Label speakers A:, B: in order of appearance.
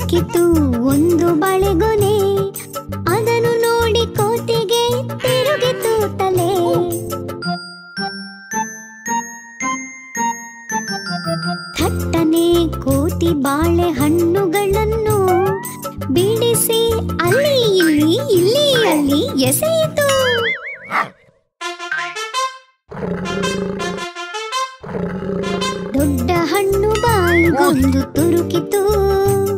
A: ಸಿಕ್ಕಿತು ಒಂದು ಬಳೆಗೊನೆ ಅದನ್ನು ನೋಡಿ ಕೋತಿಗೆ ತಿರುಗಿತು ತಲೆ ಥಟ್ಟನೆ ಕೋತಿ ಬಾಳೆ ಹಣ್ಣುಗಳನ್ನು ಬಿಡಿಸಿ ಅಲ್ಲಿ ಇಲ್ಲಿ ಇಲ್ಲಿ ಅಲ್ಲಿ ಎಸೆಯಿತು ದೊಡ್ಡ ಹಣ್ಣು ಬಾಯಿಗೊಂದು ತುರುಕಿತು